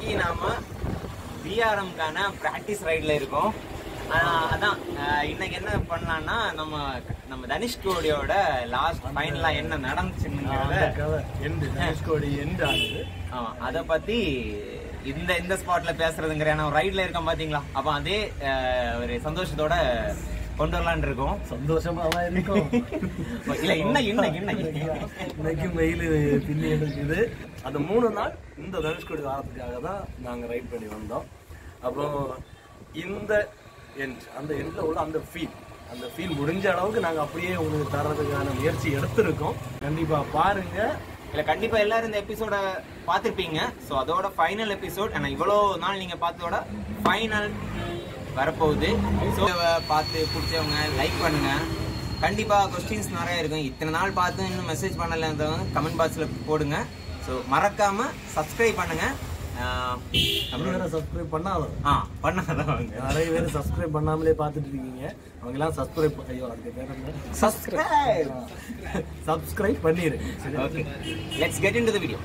இன்னைக்கு நாம பிஆர்எம்கான ப்ராக்டிஸ் ரைட்ல இருக்கோம் ஆஹ் அதான் ஆஹ் இன்னைக்கு என்ன பண்ணலாம்னா நம்ம நம்ம தனுஷ்கோடியோட லாஸ்ட் ஃபைனலா என்ன நடந்துச்சுங்கிறத கதை எண்டு தனுஷ்கோடி எண்டு ஆகுது ஆமா அத பத்தி இந்த இந்த ஸ்பாட்ல பேசுறதுங்கிற ஏன்னா ரைட்ல இருக்கோம் பாத்தீங்களா அப்ப அதே ஆஹ், ஒரு சந்தோஷத்தோட கொண்டு வரலாம்னு இருக்கோம் சந்தோஷமா தான் இருக்கும் இல்ல இன்னைக்கு இன்னைக்கு இன்னைக்கு இன்னைக்கு வெயில் பின்னி எடுக்குது அந்த மூணு நாள் இந்த தனுஷ்கோடி வாரத்துக்காக தான் நாங்க ரைட் பண்ணி வந்தோம் அப்புறம் இந்த எண்ட் அந்த எண்ட்ல உள்ள அந்த ஃபீல் அந்த ஃபீல் முடிஞ்ச அளவுக்கு நாங்க அப்படியே உங்களுக்கு தர்றதுக்கான முயற்சி எடுத்திருக்கோம் கண்டிப்பா பாருங்க இல்ல கண்டிப்பா எல்லாரும் இந்த எபிசோட பாத்திருப்பீங்க சோ அதோட ஃபைனல் எபிசோட் ஆனா இவ்வளவு நாள் நீங்க பார்த்ததோட ஃபைனல் வரப்போகுது ஸோ பார்த்து பிடிச்சவங்க லைக் பண்ணுங்க கண்டிப்பா கொஸ்டின்ஸ் நிறைய இருக்கும் இத்தனை நாள் பார்த்து இன்னும் மெசேஜ் பண்ணலன்றவங்க கமெண்ட் பாக்ஸ்ல போடுங்க ஸோ மறக்காம சப்ஸ்கிரைப் பண்ணுங்க ஆஹ் அப்படி வேற சப்ஸ்கிரைப் பண்ணாலும் ஆ பண்ணாதவங்க நிறைய பேர் சப்ஸ்கிரைப் பண்ணாமலே பார்த்துட்டு இருக்கீங்க அவங்க எல்லாம் சப்ஸ்கிரைப் ஐயோ அதுக்கு பேர் என்ன சப்ஸ்கிரைப் சப்ஸ்கிரைப் பண்ணிரு சரி okay let's get into the video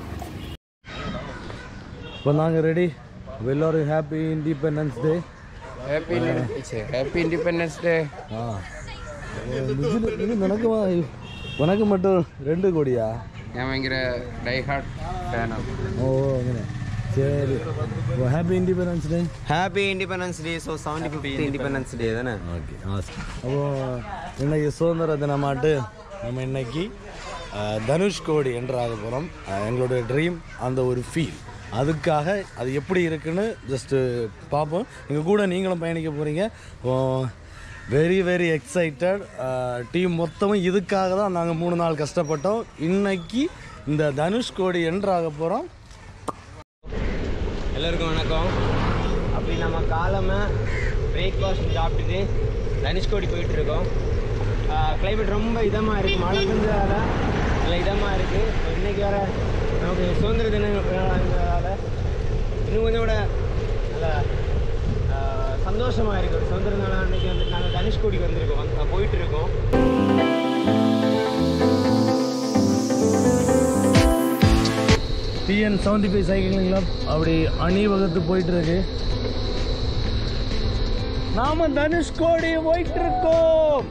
இப்போ நாங்கள் ரெடி எல்லோரும் happy independence day happy happy independence day ஆ இது இது നിനക്ക് ഉനക്ക് மட்டும் ரெண்டு கோடியா ഞാൻ ഭയങ്കര ഡൈ ഹാർട്ട് ഫാനാണ് ഓ അങ്ങനെ சரி happy independence day happy independence day so seventy fifth independence day தானே ஓகே அப்போ இன்னைக்கு சுதந்திர தினமாட்டு நம்ம இன்னைக்கு அஹ், தனுஷ்கோடி என்றாக போகிறோம் எங்களுடைய ட்ரீம் அந்த ஒரு ஃபீல் அதுக்காக அது எப்படி இருக்குன்னு ஜஸ்ட்டு பார்ப்போம் எங்கள் கூட நீங்களும் பயணிக்க போகிறீங்க வெரி வெரி எக்ஸைட்டட் டீம் மொத்தமும் இதுக்காக தான் நாங்கள் மூணு நாள் கஷ்டப்பட்டோம் இன்னைக்கு இந்த தனுஷ்கோடி என்றாக போகிறோம் எல்லாருக்கும் வணக்கம் அப்படி நம்ம காலமே பிரேக்ஃபாஸ்ட் சாப்பிட்டுட்டு தனுஷ்கோடி போயிட்டு இருக்கோம் கிளைமேட் ரொம்ப இதமாக இருக்குது மழை பெஞ்சதால நல்ல இதமாக இருக்குது இன்னைக்கு வேற நமக்கு சுதந்திர தினங்கிறதால இன்னும் கொஞ்சம் கூட நல்ல ஆஹ், சந்தோஷமா இருக்கு ஒரு சுதந்திர தினம் அன்னைக்கு வந்து நாங்கள் தனுஷ்கோடிக்கு வந்திருக்கோம் அங்க போயிட்டு இருக்கோம் TN seventy five cycling club அப்படி அணிவகுத்து போயிட்டு இருக்கு நாம தனுஷ்கோடி போயிட்டு இருக்கோம்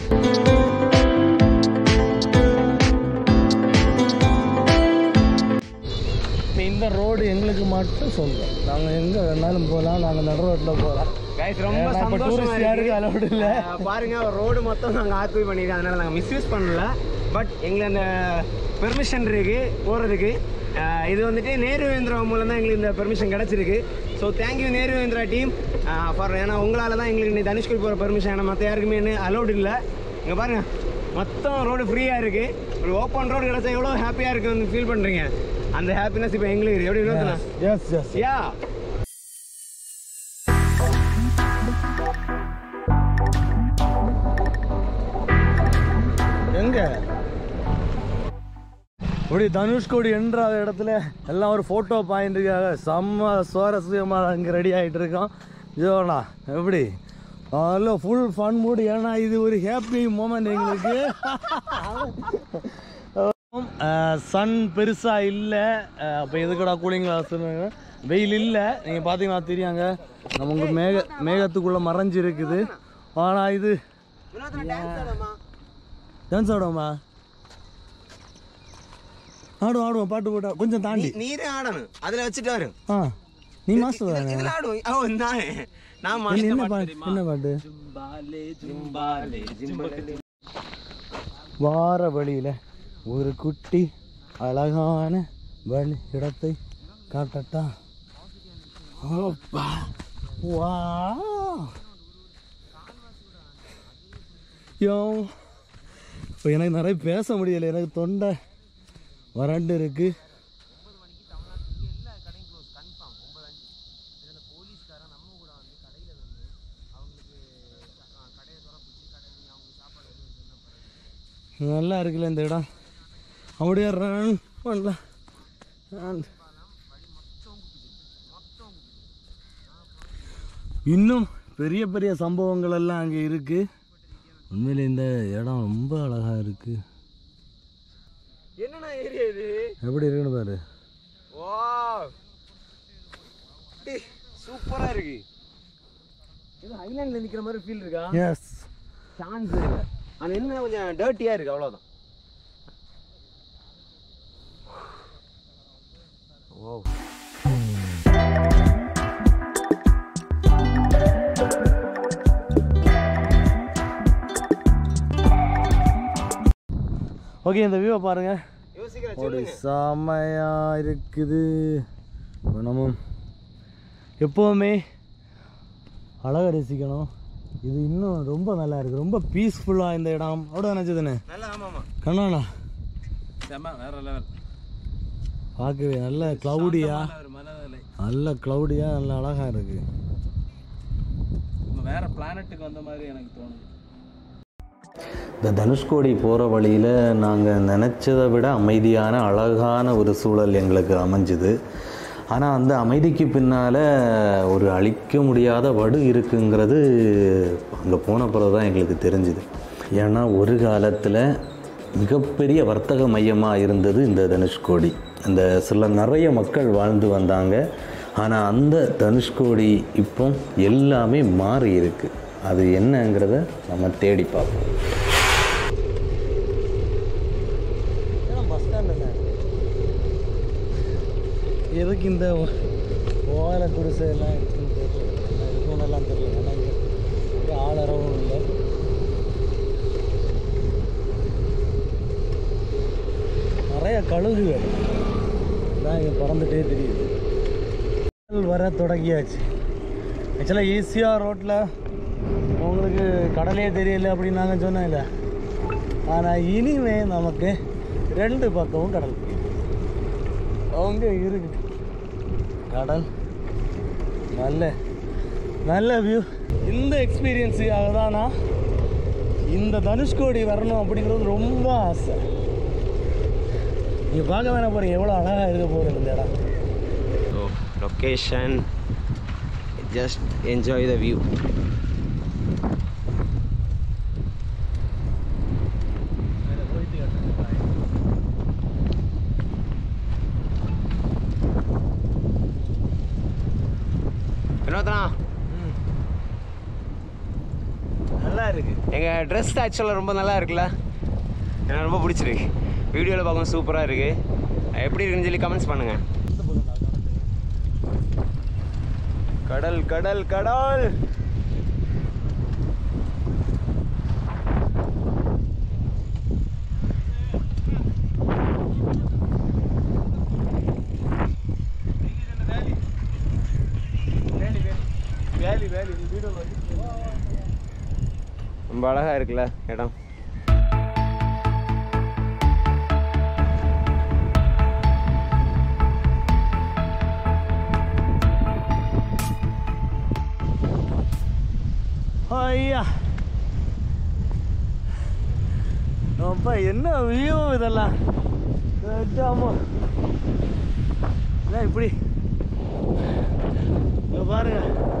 இந்த ரோடு எங்களுக்கு மட்டும் சொந்தம் நாங்கள் எங்கே வேணாலும் போகலாம் நாங்கள் நடு ரோட்டில் போகலாம் Guys, ரொம்ப ஏன்னா இப்ப சந்தோஷமா tourist யாருக்கு இருக்கு. allowed இல்ல. ஆஹ் பாருங்க ரோடு மொத்தம் நாங்கள் ஆக்குபை பண்ணிருக்கோம் அதனால நாங்கள் மிஸ்யூஸ் பண்ணல பட் எங்களுக்கு அந்த பெர்மிஷன் இருக்கு போகிறதுக்கு இது வந்துட்டு நேருவேந்திரா மூலம் தான் எங்களுக்கு இந்த பெர்மிஷன் கிடச்சிருக்கு ஸோ தேங்க்யூ நேருவேந்திரா டீம் ஃபார் ஏன்னா உங்களால் தான் எங்களுக்கு இன்னைக்கு தனுஷ்கோடி போகிற பெர்மிஷன் ஏன்னா மற்ற யாருக்குமே இன்னும் அலௌட் இல்லை இங்கே பாருங்க மொத்தம் ரோடு ஃப்ரீயாக இருக்குது ஒரு ஓப்பன் ரோடு கிடச்சா எவ்வளோ ஹாப்பியாக இருக்குன்னு ஃபீல் பண்ணுறீங்க அந்த ஹாப்பினஸ் இப்போ எங்களுக்கு இருக்கு. எப்படி வினோத்னா எஸ் எஸ் யா எங்க இப்படி தனுஷ்கோடி என்ற இடத்துல எல்லாம் ஒரு ஃபோட்டோ பாயிண்ட்டுக்காக செம்ம சுவாரஸ்யமாக அங்கே ரெடி ஆகிட்டு இருக்கோம் இதோண்ணா எப்படி அதில் ஃபுல் ஃபன் மூடு ஏன்னா இது ஒரு ஹாப்பி மூமெண்ட் எங்களுக்கு சன் பெருசாக இல்லை அப்போ எதுக்கடா கூலிங் கிளாஸ் வெயில் இல்லை நீங்கள் பார்த்தீங்கன்னா தெரியாங்க நமக்கு மேக மேகத்துக்குள்ளே மறைஞ்சு இருக்குது ஆனால் இது டான்ஸ் ஆடுவோமா ஆடுவோம் ஆடுவோம் பாட்டு போட்டா கொஞ்சம் தாண்டி நீரே ஆடணும் அதில் வச்சுட்டு வரும் ஆ நீ மாஸ்டர் இதுல- தானே இதுல ஆடுவோம் ஓ நான் நான் என்ன- மாஸ்டர் என்ன பாட்டு பாட்டு என்ன பாட்டு ஜிம்பாலே ஜிம்பாலே வார வழியில ஒரு குட்டி அழகான வழி இடத்தை காட்டட்டா அப்பா. வா யோ இப்போ எனக்கு நிறைய பேச முடியல எனக்கு தொண்டை வறண்டு இருக்கு நல்லா இருக்குல்ல இந்த இடம் அப்படியே ரன் பண்ணலாம் run. இன்னும் பெரிய பெரிய சம்பவங்கள் எல்லாம் அங்கே இருக்கு உண்மையில இந்த இடம் ரொம்ப அழகா இருக்கு என்னண்ணா ஏரியா இது எப்படி இருக்குன்னு பாரு வா சூப்பரா இருக்கு இது ஐலாண்ட்ல நிக்கிற மாதிரி ஃபீல் இருக்கா எஸ் சான்ஸ் இல்லை ஆனா என்ன கொஞ்சம் டர்ட்டியா இருக்கு அவ்வளவுதான் ஓ ஓகே இந்த வியூவை பாருங்க யோசிக்கிறேன் ஒரு சொல்லுங்க செமையா இருக்குது குணமும் எப்போவுமே அழகை ரசிக்கணும் இது இன்னும் ரொம்ப நல்லா இருக்கு ரொம்ப பீஸ்ஃபுல்லாக இந்த இடம் அவ்வளோ நினச்சதுண்ணே நல்லா ஆமா ஆமா கண்ணாண்ணா செம்ம வேற லெவல் பார்க்கவே நல்ல க்ளவுடியா ஒரு மனநிலை நல்ல க்ளவுடியா நல்ல அழகா இருக்கு நம்ம வேற பிளானட்டுக்கு வந்த மாதிரி எனக்கு தோணுது இந்த தனுஷ்கோடி போகிற வழியில் நாங்கள் நினச்சதை விட அமைதியான அழகான ஒரு சூழல் எங்களுக்கு அமைஞ்சுது ஆனால் அந்த அமைதிக்கு பின்னால் ஒரு அழிக்க முடியாத வடு இருக்குங்கிறது அங்கே போன பிறகு தான் எங்களுக்கு தெரிஞ்சுது ஏன்னா ஒரு காலத்தில் மிகப்பெரிய வர்த்தக மையமாக இருந்தது இந்த தனுஷ்கோடி இந்த சில நிறைய மக்கள் வாழ்ந்து வந்தாங்க ஆனால் அந்த தனுஷ்கோடி இப்போ எல்லாமே மாறி இருக்கு அது என்னங்கிறத நம்ம தேடி பார்ப்போம் பஸ் ஸ்டாண்ட் எதுக்கு இந்த ஓலை குடிசை எல்லாம் இருக்குன்னு தெரியல என்ன இருக்குன்னு எல்லாம் தெரியல ஏன்னா இங்கே இங்கே ஆளரவும் இல்லை நிறைய கழுகுகள் தான் இங்கே பறந்துட்டே தெரியுது கடல் வர தொடங்கியாச்சு ஆக்சுவலாக ஈஸியாக ரோட்டில் உங்களுக்கு கடலே தெரியல அப்படின்னு நாங்கள் சொன்னேன்ல ஆனால் இனிமே நமக்கு ரெண்டு பக்கமும் கடல் அவங்க இருக்கு கடல் நல்ல நல்ல வியூ இந்த எக்ஸ்பீரியன்ஸுக்காக தான் நான் இந்த தனுஷ்கோடி வரணும் அப்படிங்கிறது ரொம்ப ஆசை நீங்கள் பார்க்க வேணா போகிறீங்க எவ்வளோ அழகாக இருக்க போகுது இந்த இடம் so location just enjoy the view வினோதனா நல்லா இருக்கு எங்கள் ட்ரெஸ் ஆக்சுவலாக ரொம்ப நல்லா இருக்குல்ல எனக்கு ரொம்ப பிடிச்சிருக்கு வீடியோவில் பார்க்க சூப்பராக இருக்குது எப்படி இருக்குன்னு சொல்லி கமெண்ட்ஸ் பண்ணுங்கள் கடல் கடல் கடல் ரொம்ப அழகாக இருக்குல்ல இடம் ஐயா அப்பா என்ன வியூ இதெல்லாம் ஆமா என்ன இப்படி இங்க பாருங்க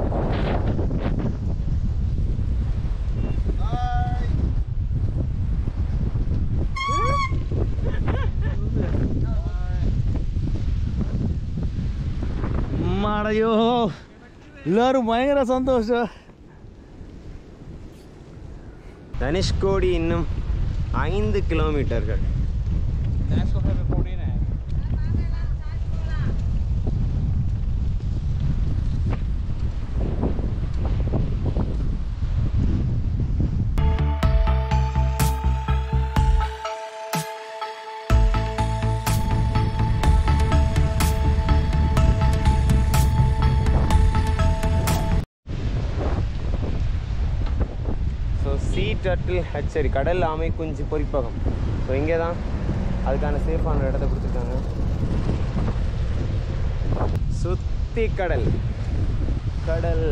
மாடையோ எல்லாரும் பயங்கர சந்தோஷம் தனுஷ்கோடி இன்னும் ஐந்து கிலோமீட்டர்கள் ஸோ சீ டர்ட்டில் ஹச்சரி கடல் ஆமை குஞ்சு பொறிப்பகம் ஸோ இங்கே தான் அதுக்கான சேஃபான இடத்த கொடுத்துருக்காங்க சுத்தி கடல் கடல்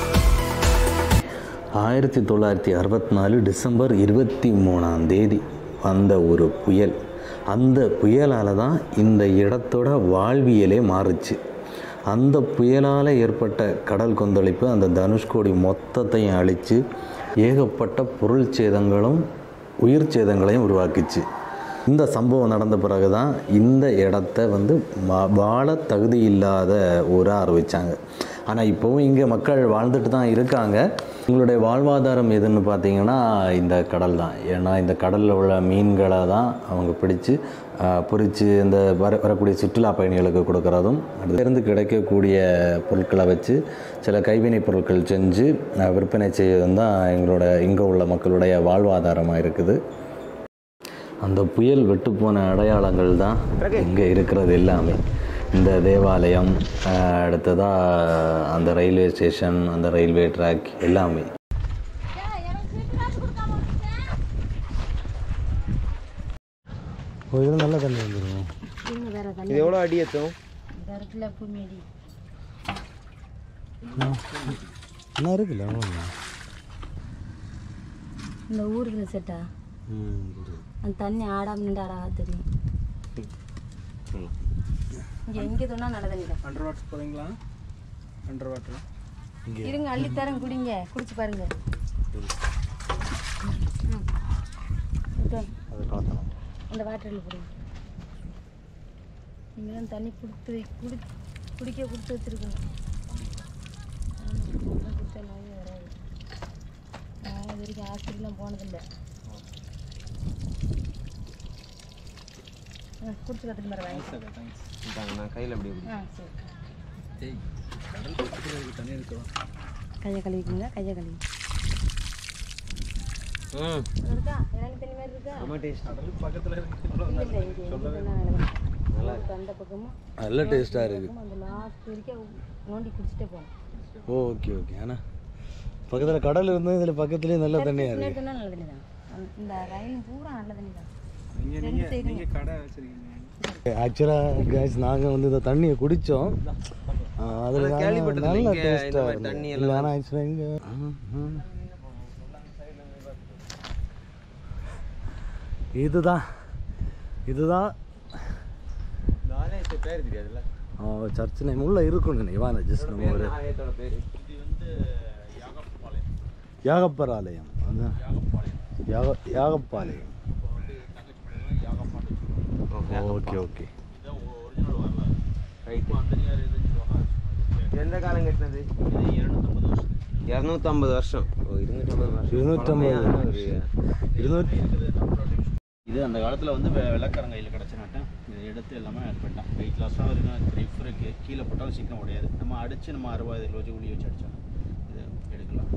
ஆயிரத்தி தொள்ளாயிரத்தி அறுபத்தி நாலு டிசம்பர் இருபத்தி மூணாம் தேதி வந்த ஒரு புயல் அந்த புயலால் தான் இந்த இடத்தோட வாழ்வியலே மாறுச்சு அந்த புயலால் ஏற்பட்ட கடல் கொந்தளிப்பு அந்த தனுஷ்கோடி மொத்தத்தையும் அழித்து ஏகப்பட்ட பொருள் சேதங்களும் உயிர் சேதங்களையும் உருவாக்குச்சு இந்த சம்பவம் நடந்த பிறகு தான் இந்த இடத்த வந்து வா- வாழ தகுதி இல்லாத ஊராக அறிவிச்சாங்க ஆனால் இப்போவும் இங்கே மக்கள் வாழ்ந்துட்டு தான் இருக்காங்க உங்களுடைய வாழ்வாதாரம் எதுன்னு பார்த்தீங்கன்னா இந்த கடல் தான் ஏன்னா இந்த கடலில் உள்ள மீன்களை தான் அவங்க பிடிச்சு பொறித்து இந்த வர வரக்கூடிய சுற்றுலா பயணிகளுக்கு கொடுக்கறதும் இருந்து கிடைக்கக்கூடிய பொருட்களை வச்சு சில கைவினைப் பொருட்கள் செஞ்சு அஹ், விற்பனை செய்வதும் தான் எங்களோட இங்கே உள்ள மக்களுடைய வாழ்வாதாரமாக இருக்குது அந்த புயல் விட்டு போன அடையாளங்கள் தான் இங்கே இருக்கிறது எல்லாமே இந்த தேவாலயம் அஹ், அடுத்ததா அந்த ரயில்வே ஸ்டேஷன் அந்த ரயில்வே ட்ராக் எல்லாமே ஓ இது நல்ல தண்ணி வந்துடும் இருங்க வேற தண்ணி இது எவ்வளோ அடி எத்தும் இந்த இடத்துல பூமியடி என்ன இருக்குல்ல ஒன்று இந்த ஊருக்கு செட்டா ம் புரியுது. அந்த தண்ணி ஆடாம நின்று அழகா தெரியும் இங்க எங்க தோணா நல்ல தண்ணி தான் அண்டர் வாட்டர் போகிறீங்களா அண்டர் வாட்டர் இருங்க அள்ளித்தரேன் குடிங்க குடிச்சு பாருங்க ம். இதோ, அதை கலத்தணும் அந்த வாட்டரில் குடிங்க நீங்களும் தண்ணி கொடுத்து வை- குடி குடிக்க கொடுத்து வச்சிருக்கணும் ஆமா, இதெல்லாம் குடிச்சா நோயே வராது நான் இது வரைக்கும் ஹாஸ்பிட்டலாம் போனதில்லை ஆ குடிச்சு கற்றுக்கு மாதிரி வாங்கி நான் கையில் அப்படி ஆ சரி டேய் கடல் பக்கத்தில் இருக்கு தண்ணி இருக்கிறோம் கையை கழுவிக்குங்க கையை கழுவி ம் இருக்கா இளநீ தண்ணி மாதிரி இருக்கா ரொம்ப டேஸ்ட் கடல் பக்கத்தில் இருக்கு இல்லை இல்லை இங்கே எங்கே நல்லா இருக்கு அந்த பக்கமும் நல்ல டேஸ்ட்டாக இருக்குது பக்கமும் அந்த லாஸ்ட் வரைக்கும் நோண்டி குடிச்சிட்டே போகணும் ஓ ஓகே ஓகே ஆனால் பக்கத்தில் கடல் இருந்தும் இதில் பக்கத்துலேயே நல்ல தண்ணியாக இருக்குது பின்னாடி நல்ல தண்ணி தான் அந்த- இந்த ரயில் பூரா நல்ல தண்ணி தான் நீங்கள் நீங்கள் நீங்கள் கடை வச்சிருக்கீங்க ஆக்சுவலாக கைஸ் நாங்கள் வந்து இந்த தண்ணியை குடித்தோம் அதில் ஆனா கேள்விப்பட்டதில்லை. நல்ல இங்க இந்த டேஸ்ட்டாக மாதிரி இருந்தது தண்ணி இல்லை ஆனால் ஆக்சுவலாக இங்கே இதுதான் இதுதான் நானே பேர் தெரியாதுல்ல சர்ச் நேம் உள்ள இருக்கும் நினைக்கிறேன் வாங்க ஜஸ்ட் நம்ம ஒரு ஆலயத்தோட பேர் யாகப்பர் ஆலயம் அதான் யாக யாகப்பாளையம் ஓகே ஓகே ரைட் எந்த காலம் கட்டினது இரநூத்தம்பது வருஷம் ஓ இருநூற்றம்பது வருஷம் இருநூற்றம்பது பழமையான ஒரு இருநூற்றி இது அந்த காலத்தில் வந்து வெ- வெள்ளைக்காரன் கையில் கிடச்ச நட்டேன் இதை எடுத்து எல்லாமே இது பண்ணிட்டான் வெயிட் லாஸாக இருக்கும் கிரிஃப் இருக்கு கீழே போட்டாலும் சீக்கிரம் உடையாது நம்ம அடித்து நம்ம அறுபது இதில் வச்சு உளி வச்சு அடித்தோம் இது எடுக்கலாம்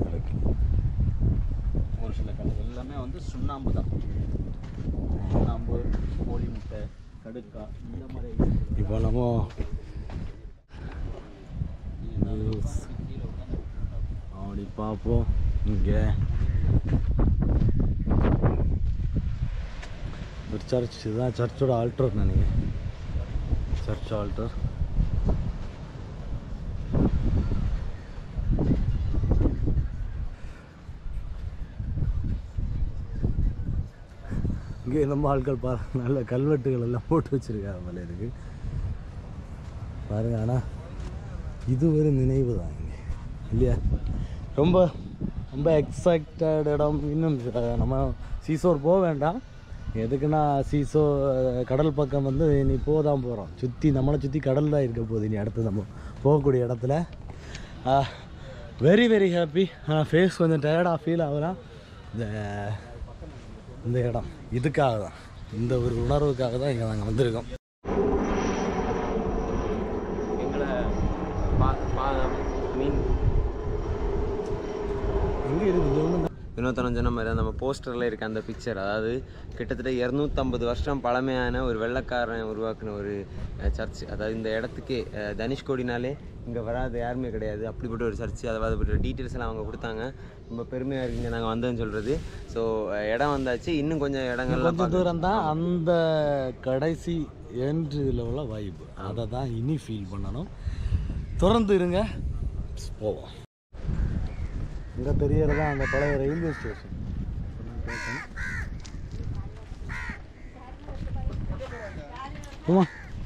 ஒரு சில கல் எல்லாமே வந்து சுண்ணாம்பு தான் சுண்ணாம்பு கோழி முட்டை கடுக்கா இந்த மாதிரி இப்போ நம்ம அப்படி பார்ப்போம் இங்கே ஒரு சர்ச் இதுதான் சர்ச்சோட ஆல்டர் நினைக்கிறேன் சர்ச் ஆல்டர் இங்கே நம்ம ஆட்கள் பாருங்க நல்ல கல்வெட்டுகள் எல்லாம் போட்டு வச்சிருக்காங்க போல இருக்கு பாருங்க ஆனால் இது ஒரு நினைவு தான் இங்கே இல்லையா ரொம்ப ரொம்ப எக்ஸைட்டட் இடம் இன்னும் அஹ், நம்ம சீசோர் போக வேண்டாம் எதுக்குன்னா சீசோ அஹ், கடல் பக்கம் வந்து இனி போக தான் போகிறோம் சுற்றி நம்மளை சுற்றி கடல் தான் இருக்க போகுது இனி அடுத்து நம்ம போகக்கூடிய இடத்துல வெரி வெரி ஹாப்பி ஆனால் ஃபேஸ் கொஞ்சம் டயர்டாக ஃபீல் ஆகலாம் இந்த இந்த இடம் இதுக்காக தான் இந்த ஒரு உணர்வுக்காக தான் இங்கே நாங்கள் வந்திருக்கோம் எங்களை பா பா மீன் எங்கே இருக்குது ஒன்று வினோத்தனம் சொன்ன மாதிரி நம்ம போஸ்டரில் இருக்க அந்த பிக்சர் அதாவது கிட்டத்தட்ட இரநூத்தம்பது வருஷம் பழமையான ஒரு வெள்ளைக்காரன் உருவாக்குன ஒரு சர்ச் அதாவது இந்த இடத்துக்கு அஹ், தனுஷ்கோடினாலே இங்கே வராது யாருமே கிடையாது அப்படிப்பட்ட ஒரு சர்ச் அதாவது பற்றி டீட்டெயில்ஸ் எல்லாம் அவங்க கொடுத்தாங்க ரொம்ப பெருமையாக இருக்குங்க நாங்கள் வந்தோன்னு சொல்கிறது ஸோ இடம் வந்தாச்சு இன்னும் கொஞ்சம் இடங்கள்லாம் கொஞ்சம் பார்க்க- தூரம் தான் அந்த கடைசி என்று இதில் உள்ள வாய்ப்பு அதை தான் இனி ஃபீல் பண்ணணும் திறந்து இருங்க போவோம் இங்கே தெரியறதா அந்த பழைய ரயில்வே ஸ்டேஷன் ஆமா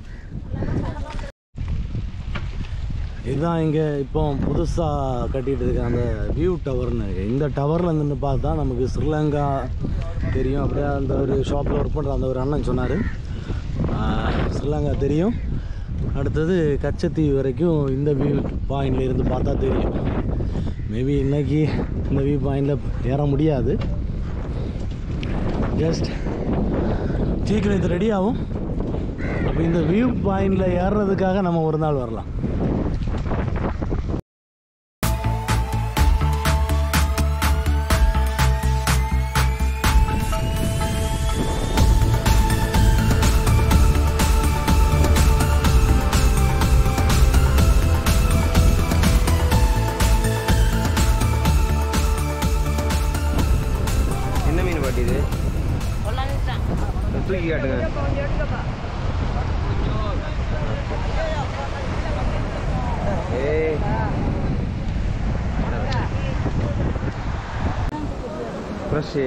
இதுதான் இங்கே இப்போ புதுசாக கட்டிட்டு இருக்க அந்த வியூ டவர்னு இருக்கு இந்த டவரில் நின்று பார்த்தா நமக்கு ஸ்ரீலங்கா தெரியும் அப்படியே அந்த ஒரு ஷாப்பில் ஒர்க் பண்ணுற அந்த ஒரு அண்ணன் சொன்னார் ஸ்ரீலங்கா தெரியும் அடுத்தது கச்சத்தீவு வரைக்கும் இந்த வியூ பாயிண்டில் இருந்து பார்த்தா தெரியும் மேபி இன்னைக்கு இந்த வியூ பாயிண்டில் ஏற முடியாது ஜஸ்ட் சீக்கிரம் இது ரெடி ஆகும் அப்போ இந்த வியூ பாயிண்டில் ஏறுறதுக்காக நம்ம ஒரு நாள் வரலாம் என்ன மீன் பாட்டி இது தூக்கி காட்டுங்க ஏய் ஃப்ரெஷ்ஷு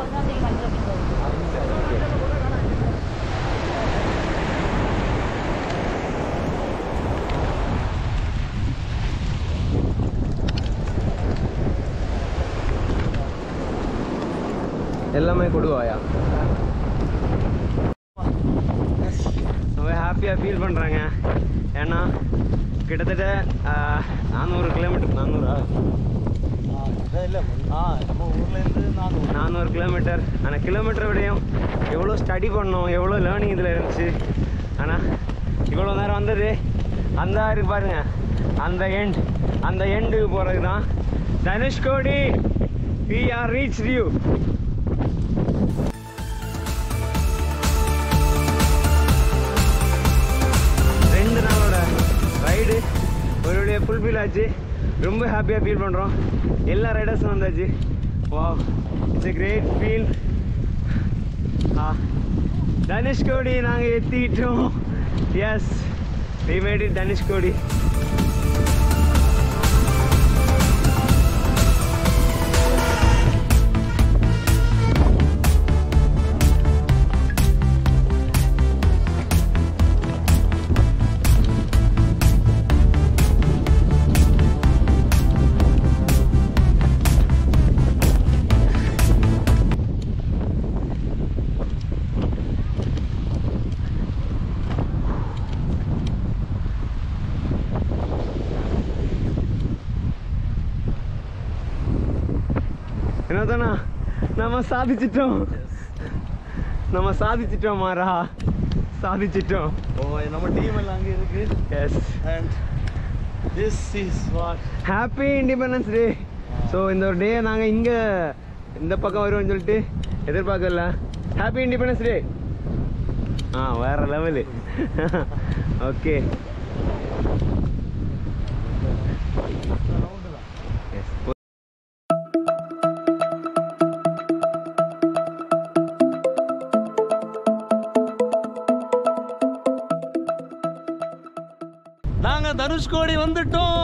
எல்லாமே கொடுவாயா ரொம்ப ஹாப்பியாக ஃபீல் பண்ணுறாங்க ஏன்னா கிட்டத்தட்ட ஆஹ், நானூறு கிலோமீட்டர் நானூறா இல்லை ஆ நம்ம ஊர்லேருந்து நான் நானூறு கிலோமீட்டர் ஆனால் கிலோமீட்டரை விடையும் எவ்வளோ ஸ்டடி பண்ணோம் எவ்வளோ லேர்னிங் இதில் இருந்துச்சு ஆனால் இவ்வளோ நேரம் வந்தது அந்த இருக்கு பாருங்க அந்த எண்ட் அந்த எண்டுக்கு போகிறது தான் Dhanushkodi we are reach view ரெண்டு நாளோட ரைடு ஒரு வழியாக ஃபுல்ஃபில் ஆச்சு ரொம்ப ஹாப்பியாக ஃபீல் பண்ணுறோம் எல்லா ரைடர்ஸும் வந்தாச்சு வா இட்ஸ் எ கிரேட் ஃபீல் ஆ தனுஷ்கோடி நாங்கள் எத்திட்டோம் yes we made it Dhanushkodi என்னதானா நம்ம சாதிச்சிட்டோம் நம்ம சாதிச்சிட்டோம் மாறா சாதிச்சிட்டோம் ஓ நம்ம டீம் எல்லாம் அங்கே இருக்கு yes and this is what happy independence day so இந்த ஒரு டே நாங்கள் இங்கே இந்த பக்கம் வருவோம்னு சொல்லிட்டு எதிர்பார்க்கல ஹாப்பி இண்டிபெண்டன்ஸ் டே ஆ வேற லெவலு ஓகே நாங்க தனுஷ்கோடி வந்துட்டோம்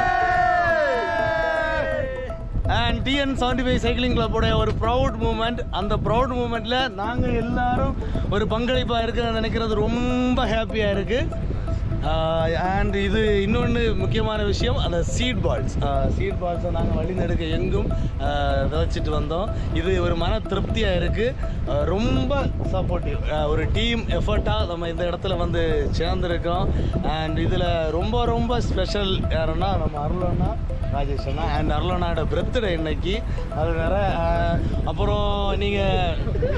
and TN seventy five cycling கிளப்போடைய ஒரு ப்ரௌட் மூமெண்ட் அந்த ப்ரௌட் மூமெண்ட்ல நாங்க எல்லாரும் ஒரு பங்களிப்பாக இருக்குன்னு நினைக்கிறது ரொம்ப ஹாப்பியாக இருக்கு அண்ட் இது இன்னொன்று முக்கியமான விஷயம் அந்த சீட் பால்ஸ் சீட் பால்ஸை நாங்கள் வழிநெடுக்க எங்கும் ஆஹ், விதைச்சிட்டு வந்தோம் இது ஒரு மன திருப்தியாக இருக்குது ரொம்ப சப்போர்ட்டிவ் ஒரு டீம் எஃபர்ட்டாக நம்ம இந்த இடத்துல வந்து சேர்ந்துருக்கோம் அண்ட் இதில் ரொம்ப ரொம்ப ஸ்பெஷல் யாருன்னா நம்ம அருளண்ணா ராஜேஷ் அண்ணா அண்ட் அருளண்ணாவோட பர்த்டே இன்னைக்கு அது வேற ஆஹ், அப்புறம் நீங்கள்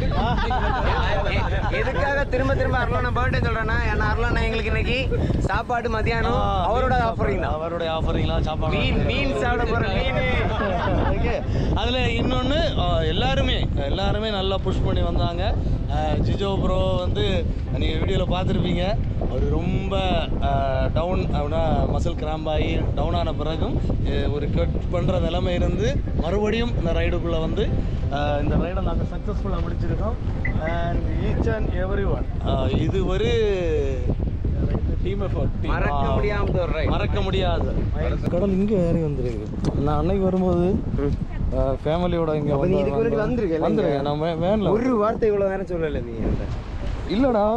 எதுக்காக திரும்ப திரும்ப அருளான பர்த்டே சொல்றேன்னா ஏன்னா அருளான எங்களுக்கு இன்னைக்கு சாப்பாடு மதியானம் அவரோட ஆஃபரிங் தான் அவருடைய ஆஃபரிங்லாம் சாப்பாடு மீன் மீன் சாப்பிட போற மீன் ஓகே அதில் இன்னொன்று எல்லாருமே எல்லாருமே நல்லா புஷ் பண்ணி வந்தாங்க அஹ், ஜிஜோ ப்ரோ வந்து நீங்கள் வீடியோவில் பார்த்துருப்பீங்க அவர் ரொம்ப டவுன் அப்படின்னா மசில் கிராம்ப் ஆகி டவுன் ஆன பிறகும் அஹ், ஒரு கட் பண்ணுற நிலைமை இருந்து மறுபடியும் இந்த ரைடுக்குள்ளே வந்து அஹ், இந்த ரைடை நாங்கள் சக்ஸஸ்ஃபுல்லாக முடிச்சிருக்கோம் and each and every one இது ஒரு டீம் எஃபர்ட் மறக்க முடியாம ஒரு ride. மறக்க முடியாது கடல் இங்கே ஏறி வந்திருக்கு நான் அன்னைக்கு வரும்போது ஃபேமிலியோட இங்கே அப்ப நீ இதுக்கு முன்னாடி வந்திருக்கல இங்க? வந்துருக்கேன் நான் வேனில் ஒரு வார்த்தை இவ்வளவு நேரம் சொல்லல நீ என்கிட்ட. இல்லைடா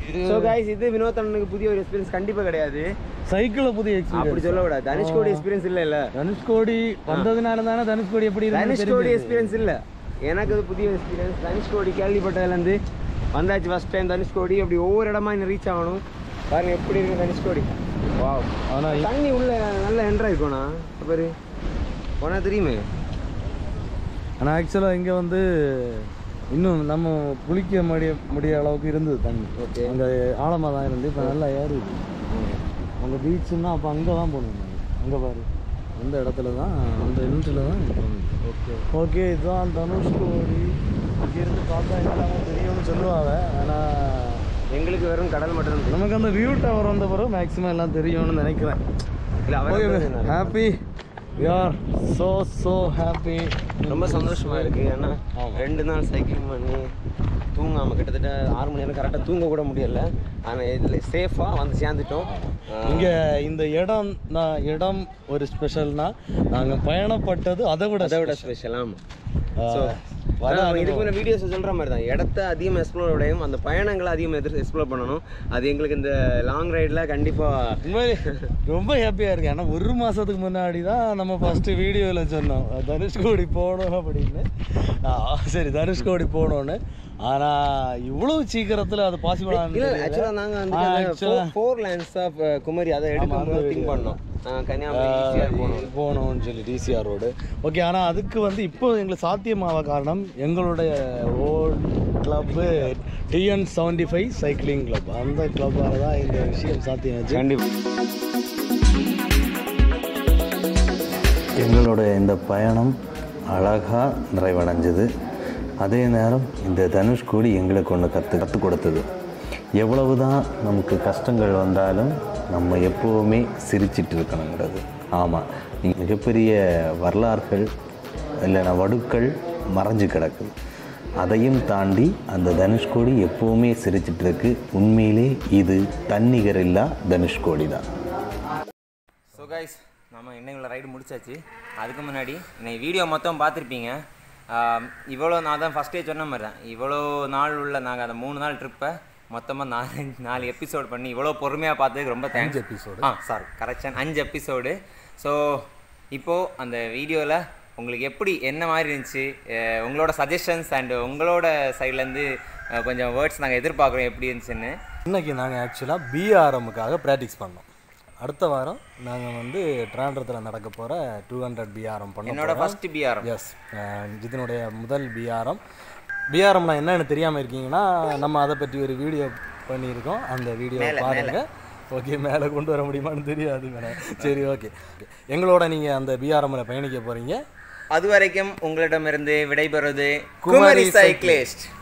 ஸோ கைஸ் இது வினோத் அண்ணனுக்கு புதிய ஒரு எக்ஸ்பீரியன்ஸ் கண்டிப்பா கிடையாது சைக்கிளில் புதிய அப்படி எக்ஸ்பீரியன்ஸ் சொல்லக்கூடாது தனுஷ்கோடி எக்ஸ்பீரியன்ஸ் இல்ல இல்ல தனுஷ்கோடி வந்ததுனால தானே தனுஷ்கோடி எப்படி இருக்குன்னு தனுஷ்கோடி தெரிஞ்சது. எக்ஸ்பீரியன்ஸ் இல்ல எனக்கு அது புதிய எக்ஸ்பீரியன்ஸ் தனுஷ்கோடி கேள்விப்பட்டதுலேருந்து வந்தாச்சு ஃபர்ஸ்ட் டைம் தனுஷ்கோடி அப்படி ஒவ்வொரு இடமா இன்னும் ரீச் ஆகணும் பாருங்க எப்படி இருக்கு தனுஷ்கோடி வாவ் ஆனா இ- தண்ணி உள்ள நல்லா என்ட்ரா இருக்கும்ண்ணா பாரு போனா தெரியுமே ஆனா ஆக்சுவலாக இங்கே வந்து இன்னும் நம்ம குளிக்க முடிய முடிய அளவுக்கு இருந்தது தண்ணி ஓகே அங்கே ஆழமாக தான் இருந்து இப்போ நல்லா ஏறி அங்கே பீச்சுன்னா அப்போ அங்கே தான் போகணும் அங்கே பாரு அந்த இடத்துல தான் அந்த இன்ட்ரில் தான் ஓகே ஓகே இதுதான் தனுஷ்கோடி இங்கேருந்து பார்த்தா எல்லாமே தெரியும்னு சொல்லுவாங்க ஆனால் எங்களுக்கு வெறும் கடல் மட்டும் தான் தெரியும். நமக்கு அந்த வியூ டவர் வந்த பிறகு மேக்ஸிமம் எல்லாம் தெரியும்னு நினைக்கிறேன் இல்ல அவர் happy we are so so happy ரொம்ப சந்தோஷமா இருக்கு ஏன்னா ரெண்டு நாள் சைக்கிளிங் பண்ணி தூங்காம கிட்டத்தட்ட ஆறு மணி நேரம் கரெக்டாக தூங்க கூட முடியல ஆனால் இதில் சேஃபாக வந்து சேர்ந்துட்டோம் ஆஹ் இங்க இந்த இடம் நான் இடம் ஒரு ஸ்பெஷல்னா நாங்க பயணப்பட்டது அதை விட அதை விட ஸ்பெஷல் ஆமாம் ஆ, ஸோ வர இதுக்கு முன்ன வீடியோஸ் சொல்கிற மாதிரி தான் இடத்த அதிகமாக எக்ஸ்ப்ளோர் விடையும் அந்த பயணங்களை அதிகமாக எதிர் எக்ஸ்ப்ளோர் பண்ணணும் அது எங்களுக்கு இந்த லாங் ரைடில் கண்டிப்பாக உண்மையிலே ரொம்ப ஹாப்பியா இருக்கு ஏன்னா ஒரு மாசத்துக்கு முன்னாடி தான் நம்ம ஃபர்ஸ்ட் வீடியோவில் சொன்னோம் தனுஷ்கோடி போகணும் அப்படின்னு ஆ, சரி தனுஷ்கோடி போகணும்னு ஆனா இவ்வளவு சீக்கிரத்துல அது பாசிபிள் இல்லை ஆக்சுவலாக நாங்கள் வந்து ஃபோர் லேண்ட்ஸ் ஆஃப் குமரி அதை எடுக்கும்போது திங்க் பண்ணோம் நாங்கள் கன்னியாகுமரி ஈஸியாக போகணும் போகணும்னு சொல்லி டிசிஆர் ரோடு ஓகே ஆனால் அதுக்கு வந்து இப்போ எங்களுக்கு சாத்தியமாக காரணம் எங்களுடைய old club TN seventy five cycling club அந்த கிளப்பால் தான் இந்த விஷயம் சாத்தியம் ஆச்சு கண்டிப்பாக எங்களோட இந்த பயணம் அழகாக நிறைவடைஞ்சது அதே நேரம் இந்த தனுஷ்கோடி எங்களுக்கு ஒன்று கற்று கற்றுக் கொடுத்தது எவ்வளவு தான் நமக்கு கஷ்டங்கள் வந்தாலும் நம்ம எப்போவுமே சிரிச்சிட்டு இருக்கணுங்கிறது ஆமாம் மிகப்பெரிய வரலாறுகள் இல்லைன்னா வடுக்கள் மறைஞ்சு கிடக்குது அதையும் தாண்டி அந்த தனுஷ்கோடி எப்போவுமே சிரிச்சிட்டு இருக்கு உண்மையிலே இது தன்னிகர் இல்லா தனுஷ்கோடி தான் ஸோ கைஸ் நம்ம இன்னைக்குள்ள ரைடு முடிச்சாச்சு அதுக்கு முன்னாடி இன்னைக்கு வீடியோ மொத்தம் பார்த்துருப்பீங்க ஆம், இவ்வளோ நான் தான் ஃபஸ்ட்டே சொன்ன மாதிரி தான் இவ்வளோ நாள் உள்ள நாங்கள் அந்த மூணு நாள் ட்ரிப்பை மொத்தமாக நாலு நாலு எபிசோட் பண்ணி இவ்வளோ பொறுமையாக பார்த்ததுக்கு ரொம்ப தேங்க்ஸ் எபிசோடு ஆ சாரி கரெக்ஷன் அஞ்சு எபிசோடு ஸோ இப்போது அந்த வீடியோவில் உங்களுக்கு எப்படி என்ன மாதிரி இருந்துச்சு அஹ் உங்களோட சஜஷன்ஸ் அண்டு உங்களோட சைட்லேருந்து கொஞ்சம் வேர்ட்ஸ் நாங்கள் எதிர்பார்க்குறோம் எப்படி இருந்துச்சுன்னு இன்னைக்கு நாங்கள் ஆக்சுவலாக பிஆர்எம்முக்காக ப்ராக்டிஸ் பண்ணோம் அடுத்த வாரம் நாங்கள் வந்து ட்ராண்டத்தில் நடக்க போகிற டூ ஹண்ட்ரட் பிஆர்எம் பண்ண என்னோட ஃபஸ்ட்டு பிஆர்எம் எஸ் இதனுடைய முதல் பிஆர்எம் பிஆர்எம்னா என்னன்னு தெரியாமல் இருக்கீங்கன்னா நம்ம அதை பற்றி ஒரு வீடியோ பண்ணியிருக்கோம் அந்த வீடியோ பாருங்க ஓகே மேலே கொண்டு வர முடியுமான்னு தெரியாது மேடம் சரி ஓகே எங்களோட நீங்கள் அந்த பிஆர்எம்மில் பயணிக்க போகிறீங்க அது வரைக்கும் உங்களிடமிருந்து விடைபெறுவது குமரி சைக்கிளிஸ்ட்